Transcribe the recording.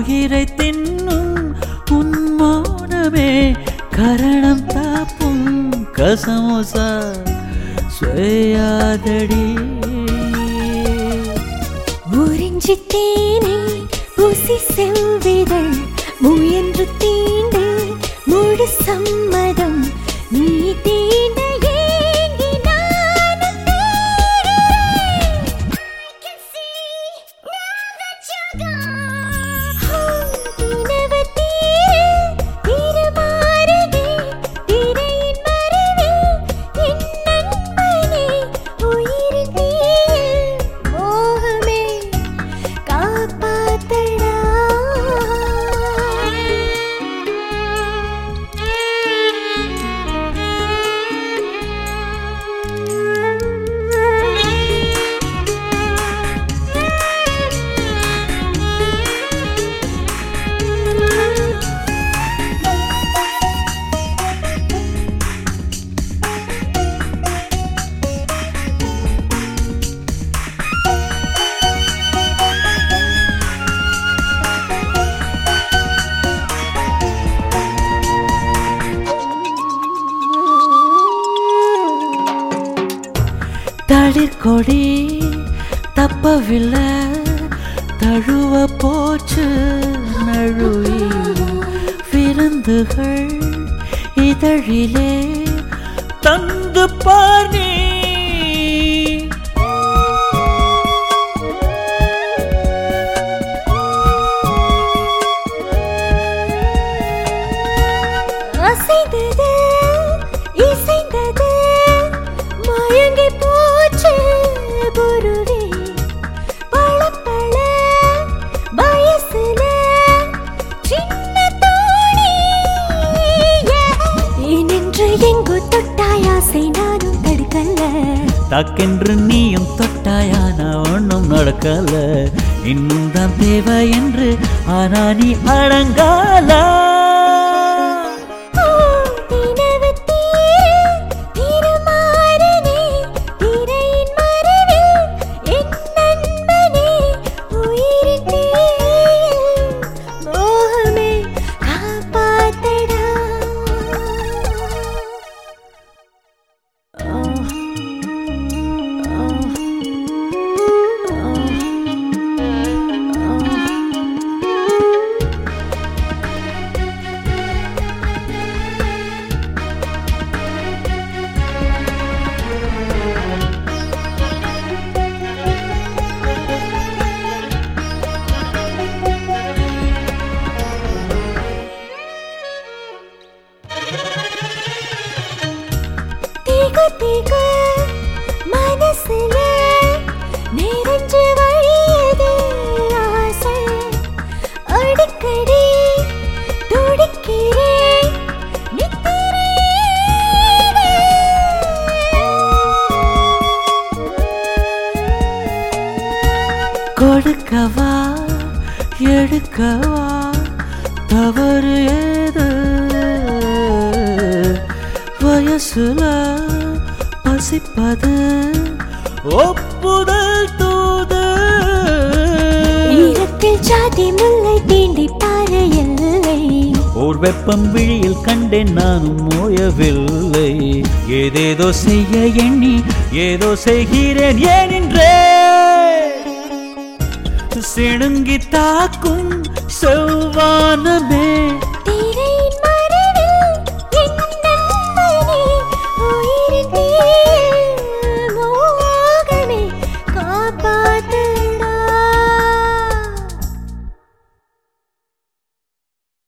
உயிரை தின்னும் உன்மௌனமே கரணம் தாப்பும் கசமுசா சுயாதடி உறிஞ்சி தேனை ஊசி செவ்விதழ் முயன்று தீண்டு முழு சம்மதம் நீ தீண்ட ஏங்கி நானும் தேடுறேன். நினைவு தீர தீரமாறுதே திரையின் மறைவில் என் நண்பனே உயிர் தீயில் மோகமே காப்பாத்தடா தளிர்கொடி தப்பவில்லை தழுவ போச்சு நழுவி விருந்துகள் இதழிலே தந்து பார் நீ அசைந்தது இசைந்தது மயங்கி போச்சு குருவே பளபள வயசுல சின்ன தோணி நின்று எங்கு தொட்டாய் ஆசை நானும் தடுக்கல தக்கென்று நீயும் தொட்டாயான ஒன்றும் நடக்கல இன்னும் தான் தேவை என்று ஆனா நீ அடங்கால ஓ, நினைவு தீர தீரமாறுதே திரையின் மறைவில் என் நண்பனே உயிர் தீயில் மோகமே காப்பாத்தடா திகு திகு மனசுல நிறைஞ்சு வழியது ஆசை அடிக்கடி துடிக்கிறேன் நித்திரையிலே. கொடுக்கவா எடுக்கவா தவறு ஏது வயசுல பசிப்பது ஒப்புதல் தூது ஈரத்தில் ஜாதி முல்லை தீண்டி பாரு எல்லை ஓர் வெப்பம் விழியில் கண்டேன் நானும் ஓயவில்லை ஏதேதோ செய்ய எண்ணி ஏதோ செய்கிறேன் ஏனென்றே சிணுங்கி தாக்கும் செவ்வானமே